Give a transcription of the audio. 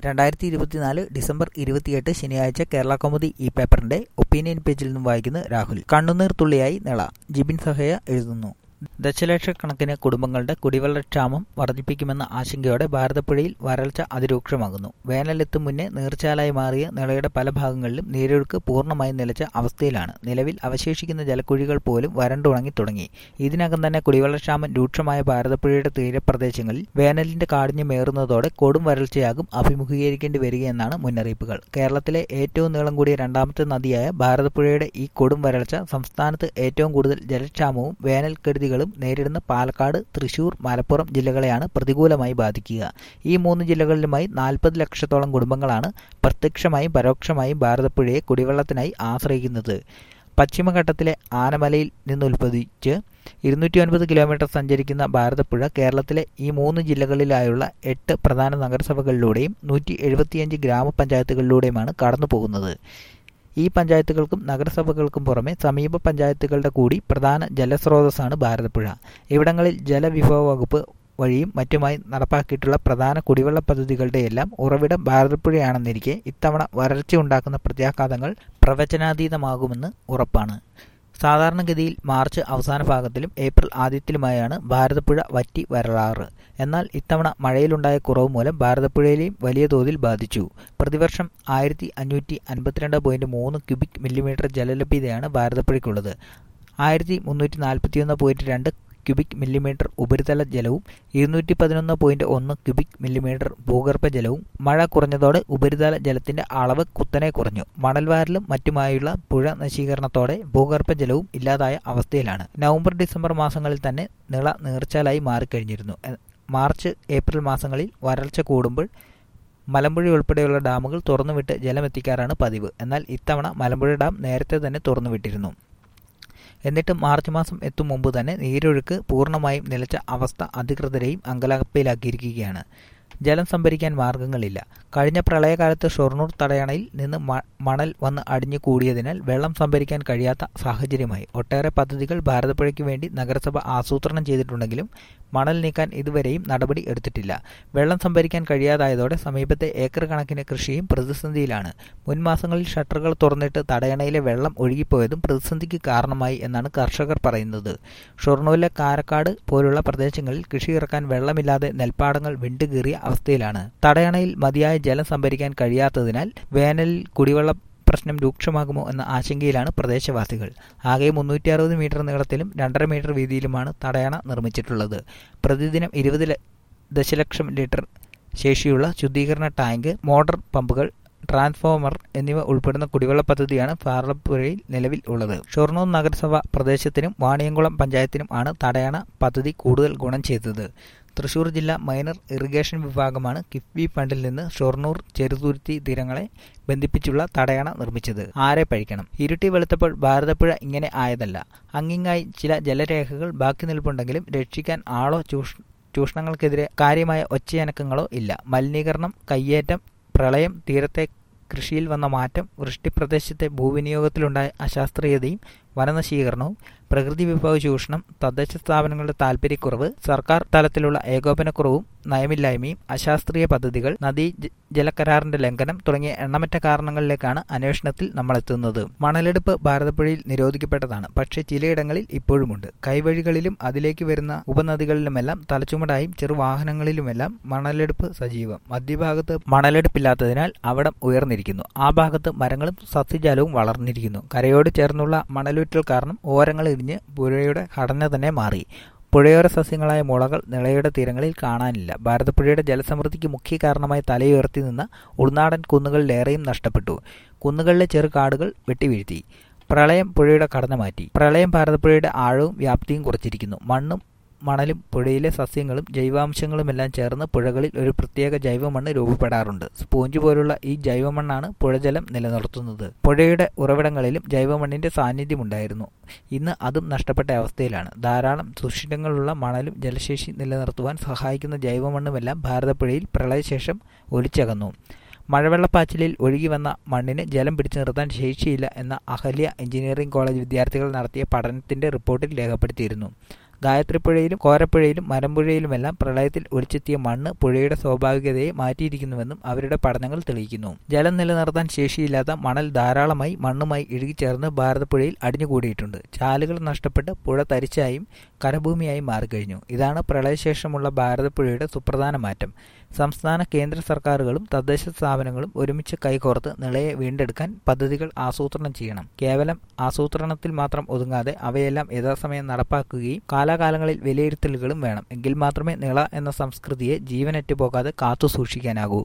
രണ്ടായിരത്തി ഇരുപത്തിനാല് ഡിസംബർ ഇരുപത്തിയെട്ട് ശനിയാഴ്ച കേരള കൗമുദി ഈ പേപ്പറിന്റെ ഒപ്പീനിയൻ പേജിൽ നിന്നും വായിക്കുന്നു രാഹുൽ കണ്ണുനീർ തുള്ളിയായി നിള ജിബിൻ സഹയ എഴുതുന്നു ദശലക്ഷക്കണക്കിന് കുടുംബങ്ങളുടെ കുടിവെള്ളക്ഷാമം വർദ്ധിപ്പിക്കുമെന്ന ആശങ്കയോടെ ഭാരതപ്പുഴയിൽ വരൾച്ച അതിരൂക്ഷമാകുന്നു വേനലെത്തും മുന്നേ നീർച്ചാലായി മാറിയ നിളയുടെ പല ഭാഗങ്ങളിലും നീരൊഴുക്ക് പൂർണ്ണമായും നിലച്ച അവസ്ഥയിലാണ് നിലവിൽ അവശേഷിക്കുന്ന ജലക്കുഴികൾ പോലും വരണ്ടുണങ്ങി തുടങ്ങി ഇതിനകം തന്നെ കുടിവെള്ളക്ഷാമം രൂക്ഷമായ ഭാരതപ്പുഴയുടെ തീരപ്രദേശങ്ങളിൽ വേനലിന്റെ കാഠിന്യമേറുന്നതോടെ കൊടും വരൾച്ചയാകും അഭിമുഖീകരിക്കേണ്ടി വരികയെന്നാണ് മുന്നറിയിപ്പുകൾ കേരളത്തിലെ ഏറ്റവും നീളം കൂടിയ രണ്ടാമത്തെ നദിയായ ഭാരതപ്പുഴയുടെ ഈ കൊടും വരൾച്ച സംസ്ഥാനത്ത് ഏറ്റവും കൂടുതൽ ജലക്ഷാമവും വേനൽക്കെടുതി കളും നേരിടുന്ന പാലക്കാട് തൃശൂർ മലപ്പുറം ജില്ലകളെയാണ് പ്രതികൂലമായി ബാധിക്കുക ഈ മൂന്ന് ജില്ലകളിലുമായി നാൽപ്പത് ലക്ഷത്തോളം കുടുംബങ്ങളാണ് പ്രത്യക്ഷമായും പരോക്ഷമായും ഭാരതപ്പുഴയെ കുടിവെള്ളത്തിനായി ആശ്രയിക്കുന്നത് പശ്ചിമഘട്ടത്തിലെ ആനമലയിൽ നിന്നുൽപ്പതിച്ച് ഇരുന്നൂറ്റി ഒൻപത് കിലോമീറ്റർ സഞ്ചരിക്കുന്ന ഭാരതപ്പുഴ കേരളത്തിലെ ഈ മൂന്ന് ജില്ലകളിലായുള്ള എട്ട് പ്രധാന നഗരസഭകളിലൂടെയും നൂറ്റി എഴുപത്തിയഞ്ച് ഗ്രാമപഞ്ചായത്തുകളിലൂടെയുമാണ് കടന്നു പോകുന്നത് ഈ പഞ്ചായത്തുകൾക്കും നഗരസഭകൾക്കും പുറമെ സമീപ പഞ്ചായത്തുകളുടെ കൂടി പ്രധാന ജലസ്രോതസ്സാണ് ഭാരതപ്പുഴ ഇവിടങ്ങളിൽ ജലവിഭവ വകുപ്പ് വഴിയും മറ്റുമായി നടപ്പാക്കിയിട്ടുള്ള പ്രധാന കുടിവെള്ള പദ്ധതികളുടെയെല്ലാം ഉറവിടം ഭാരതപ്പുഴയാണെന്നിരിക്കെ ഇത്തവണ വരൾച്ച ഉണ്ടാക്കുന്ന പ്രത്യാഘാതങ്ങൾ പ്രവചനാതീതമാകുമെന്ന് ഉറപ്പാണ് സാധാരണഗതിയിൽ മാർച്ച് അവസാന ഭാഗത്തിലും ഏപ്രിൽ ആദ്യത്തിലുമായാണ് ഭാരതപ്പുഴ വറ്റി വരളാറ് എന്നാൽ ഇത്തവണ മഴയിലുണ്ടായ കുറവ് മൂലം ഭാരതപ്പുഴയിലെയും വലിയ തോതിൽ ബാധിച്ചു പ്രതിവർഷം ആയിരത്തി അഞ്ഞൂറ്റി അൻപത്തിരണ്ട് പോയിന്റ് മൂന്ന് ക്യൂബിക് മില്ലിമീറ്റർ ജലലഭ്യതയാണ് ഭാരതപ്പുഴയ്ക്കുള്ളത് ആയിരത്തി മുന്നൂറ്റി നാൽപ്പത്തിയൊന്ന് പോയിന്റ് രണ്ട് ക്യൂബിക് മില്ലിമീറ്റർ ഉപരിതല ജലവും ഇരുന്നൂറ്റി പതിനൊന്ന് പോയിന്റ് ഒന്ന് ക്യൂബിക് മില്ലിമീറ്റർ ഭൂഗർഭ ജലവും മഴ കുറഞ്ഞതോടെ ഉപരിതല ജലത്തിന്റെ അളവ് കുത്തനെ കുറഞ്ഞു മണൽവാരലും മറ്റുമായുള്ള പുഴ നശീകരണത്തോടെ ഭൂഗർഭ ജലവും ഇല്ലാതായ അവസ്ഥയിലാണ് നവംബർ ഡിസംബർ മാസങ്ങളിൽ തന്നെ നിള നീർച്ചാലായി മാറിക്കഴിഞ്ഞിരുന്നു മാർച്ച് ഏപ്രിൽ മാസങ്ങളിൽ വരൾച്ച കൂടുമ്പോൾ മലമ്പുഴ ഉൾപ്പെടെയുള്ള ഡാമുകൾ തുറന്നുവിട്ട് ജലമെത്തിക്കാറാണ് പതിവ് എന്നാൽ ഇത്തവണ മലമ്പുഴ ഡാം നേരത്തെ തന്നെ തുറന്നുവിട്ടിരുന്നു എന്നിട്ട് മാർച്ച് മാസം എത്തും മുമ്പ് തന്നെ നീരൊഴുക്ക് പൂർണ്ണമായും നിലച്ച അവസ്ഥ അധികൃതരെയും അങ്കലാപ്പിലാക്കിയിരിക്കുകയാണ് ജലം സംഭരിക്കാൻ മാർഗങ്ങളില്ല കഴിഞ്ഞ പ്രളയകാലത്ത് ഷൊർണൂർ തടയണയിൽ നിന്ന് മണൽ വന്ന് അടിഞ്ഞു കൂടിയതിനാൽ വെള്ളം സംഭരിക്കാൻ കഴിയാത്ത സാഹചര്യമായി ഒട്ടേറെ പദ്ധതികൾ ഭാരതപ്പുഴയ്ക്ക് വേണ്ടി നഗരസഭ ആസൂത്രണം ചെയ്തിട്ടുണ്ടെങ്കിലും മണൽ നീക്കാൻ ഇതുവരെയും നടപടി എടുത്തിട്ടില്ല വെള്ളം സംഭരിക്കാൻ കഴിയാതായതോടെ സമീപത്തെ ഏക്കർ കണക്കിന് കൃഷിയും പ്രതിസന്ധിയിലാണ് മുൻ മാസങ്ങളിൽ ഷട്ടറുകൾ തുറന്നിട്ട് തടയണയിലെ വെള്ളം ഒഴുകിപ്പോയതും പ്രതിസന്ധിക്ക് കാരണമായി എന്നാണ് കർഷകർ പറയുന്നത് ഷൊർണൂരിലെ കാരക്കാട് പോലുള്ള പ്രദേശങ്ങളിൽ കൃഷി ഇറക്കാൻ വെള്ളമില്ലാതെ നെൽപ്പാടങ്ങൾ വിണ്ടുകീറിയ അവസ്ഥയിലാണ് തടയണയിൽ മതിയായ ജലം സംഭരിക്കാൻ കഴിയാത്തതിനാൽ വേനലിൽ കുടിവെള്ള പ്രശ്നം രൂക്ഷമാകുമോ എന്ന ആശങ്കയിലാണ് പ്രദേശവാസികൾ ആകെ മുന്നൂറ്റി അറുപത് മീറ്റർ നീളത്തിലും രണ്ടര മീറ്റർ വീതിയിലുമാണ് തടയണ നിർമ്മിച്ചിട്ടുള്ളത് പ്രതിദിനം ഇരുപത് ദശലക്ഷം ലിറ്റർ ശേഷിയുള്ള ശുദ്ധീകരണ ടാങ്ക് മോട്ടോർ പമ്പുകൾ ട്രാൻസ്ഫോമർ എന്നിവ ഉൾപ്പെടുന്ന കുടിവെള്ള പദ്ധതിയാണ് ഭാരതപ്പുഴയിൽ നിലവിൽ ഉള്ളത് ഷൊർണൂർ നഗരസഭ പ്രദേശത്തിനും വാണിയംകുളം പഞ്ചായത്തിനും ആണ് തടയണ പദ്ധതി കൂടുതൽ ഗുണം ചെയ്തത് തൃശൂർ ജില്ലാ മൈനർ ഇറിഗേഷൻ വിഭാഗമാണ് കിഫ്ബി ഫണ്ടിൽ നിന്ന് ഷൊർണൂർ ചെറുതുരുത്തി തീരങ്ങളെ ബന്ധിപ്പിച്ചുള്ള തടയണ നിർമ്മിച്ചത് ആരെ പഴിക്കണം ഇരുട്ടി വെളുത്തപ്പോൾ ഭാരതപ്പുഴ ഇങ്ങനെ ആയതല്ല അങ്ങിങ്ങായി ചില ജലരേഖകൾ ബാക്കി നിൽപ്പുണ്ടെങ്കിലും രക്ഷിക്കാൻ ആളോ ചൂഷ് ചൂഷണങ്ങൾക്കെതിരെ കാര്യമായ ഒച്ചയനക്കങ്ങളോ ഇല്ല മലിനീകരണം കയ്യേറ്റം പ്രളയം തീരത്തെ കൃഷിയിൽ വന്ന മാറ്റം വൃഷ്ടിപ്രദേശത്തെ ഭൂവിനിയോഗത്തിലുണ്ടായ അശാസ്ത്രീയതയും വനനശീകരണവും പ്രകൃതി വിഭവ ചൂഷണം തദ്ദേശ സ്ഥാപനങ്ങളുടെ താൽപര്യക്കുറവ് സർക്കാർ തലത്തിലുള്ള ഏകോപനക്കുറവും നയമില്ലായ്മയും അശാസ്ത്രീയ പദ്ധതികൾ നദീ ജലകരാറിന്റെ ലംഘനം തുടങ്ങിയ എണ്ണമറ്റ കാരണങ്ങളിലേക്കാണ് അന്വേഷണത്തിൽ നമ്മളെത്തുന്നത് മണലെടുപ്പ് ഭാരതപ്പുഴയിൽ നിരോധിക്കപ്പെട്ടതാണ് പക്ഷേ ചിലയിടങ്ങളിൽ ഇപ്പോഴുമുണ്ട് കൈവഴികളിലും അതിലേക്ക് വരുന്ന ഉപനദികളിലുമെല്ലാം തലച്ചുമടായും ചെറുവാഹനങ്ങളിലുമെല്ലാം മണലെടുപ്പ് സജീവം മധ്യഭാഗത്ത് മണലെടുപ്പില്ലാത്തതിനാൽ അവിടം ഉയർന്നിരിക്കുന്നു ആ ഭാഗത്ത് മരങ്ങളും സസ്യജാലവും വളർന്നിരിക്കുന്നു കരയോട് ചേർന്നുള്ള മണലുറ്റൽ കാരണം ഓരങ്ങൾ ഇടിഞ്ഞ് പുഴയുടെ ഘടന തന്നെ മാറി പുഴയോര സസ്യങ്ങളായ മുളകൾ നിളയുടെ തീരങ്ങളിൽ കാണാനില്ല ഭാരതപ്പുഴയുടെ ജലസമൃദ്ധിക്ക് മുഖ്യ കാരണമായി തലയുയർത്തി നിന്ന ഉൾനാടൻ കുന്നുകളിലേറെയും നഷ്ടപ്പെട്ടു കുന്നുകളിലെ ചെറു കാടുകൾ വെട്ടിവീഴ്ത്തി പ്രളയം പുഴയുടെ ഘടന മാറ്റി പ്രളയം ഭാരതപ്പുഴയുടെ ആഴവും വ്യാപ്തിയും കുറച്ചിരിക്കുന്നു മണ്ണും മണലും പുഴയിലെ സസ്യങ്ങളും ജൈവാംശങ്ങളുമെല്ലാം ചേർന്ന് പുഴകളിൽ ഒരു പ്രത്യേക ജൈവമണ്ണ് രൂപപ്പെടാറുണ്ട് സ്പോഞ്ച് പോലുള്ള ഈ ജൈവമണ്ണാണ് പുഴജലം നിലനിർത്തുന്നത് പുഴയുടെ ഉറവിടങ്ങളിലും ജൈവമണ്ണിന്റെ സാന്നിധ്യമുണ്ടായിരുന്നു ഇന്ന് അതും നഷ്ടപ്പെട്ട അവസ്ഥയിലാണ് ധാരാളം സുഷിരങ്ങളുള്ള മണലും ജലശേഷി നിലനിർത്തുവാൻ സഹായിക്കുന്ന ജൈവമണ്ണുമെല്ലാം ഭാരതപ്പുഴയിൽ പ്രളയശേഷം ഒലിച്ചകന്നു മഴവെള്ളപ്പാച്ചിലിൽ ഒഴുകി വന്ന മണ്ണിന് ജലം പിടിച്ചു നിർത്താൻ ശേഷിയില്ല എന്ന അഹല്യ എഞ്ചിനീയറിംഗ് കോളേജ് വിദ്യാർത്ഥികൾ നടത്തിയ പഠനത്തിന്റെ റിപ്പോർട്ടിൽ രേഖപ്പെടുത്തിയിരുന്നു ഗായത്രിപ്പുഴയിലും കോരപ്പുഴയിലും മരമ്പുഴയിലുമെല്ലാം പ്രളയത്തിൽ ഒലിച്ചെത്തിയ മണ്ണ് പുഴയുടെ സ്വാഭാവികതയെ മാറ്റിയിരിക്കുന്നുവെന്നും അവരുടെ പഠനങ്ങൾ തെളിയിക്കുന്നു ജലം നിലനിർത്താൻ ശേഷിയില്ലാത്ത മണൽ ധാരാളമായി മണ്ണുമായി ഇഴുകിച്ചേർന്ന് ഭാരതപ്പുഴയിൽ അടിഞ്ഞുകൂടിയിട്ടുണ്ട് ചാലുകൾ നഷ്ടപ്പെട്ട് പുഴ തരിച്ചായും കരഭൂമിയായി മാറിക്കഴിഞ്ഞു ഇതാണ് പ്രളയശേഷമുള്ള ഭാരതപ്പുഴയുടെ സുപ്രധാന മാറ്റം സംസ്ഥാന കേന്ദ്ര സർക്കാരുകളും തദ്ദേശ സ്ഥാപനങ്ങളും ഒരുമിച്ച് കൈകോർത്ത് നിളയെ വീണ്ടെടുക്കാൻ പദ്ധതികൾ ആസൂത്രണം ചെയ്യണം കേവലം ആസൂത്രണത്തിൽ മാത്രം ഒതുങ്ങാതെ അവയെല്ലാം യഥാസമയം നടപ്പാക്കുകയും കാലാകാലങ്ങളിൽ വിലയിരുത്തലുകളും വേണം എങ്കിൽ മാത്രമേ നിള എന്ന സംസ്കൃതിയെ ജീവനറ്റ് പോകാതെ കാത്തു സൂക്ഷിക്കാനാകൂ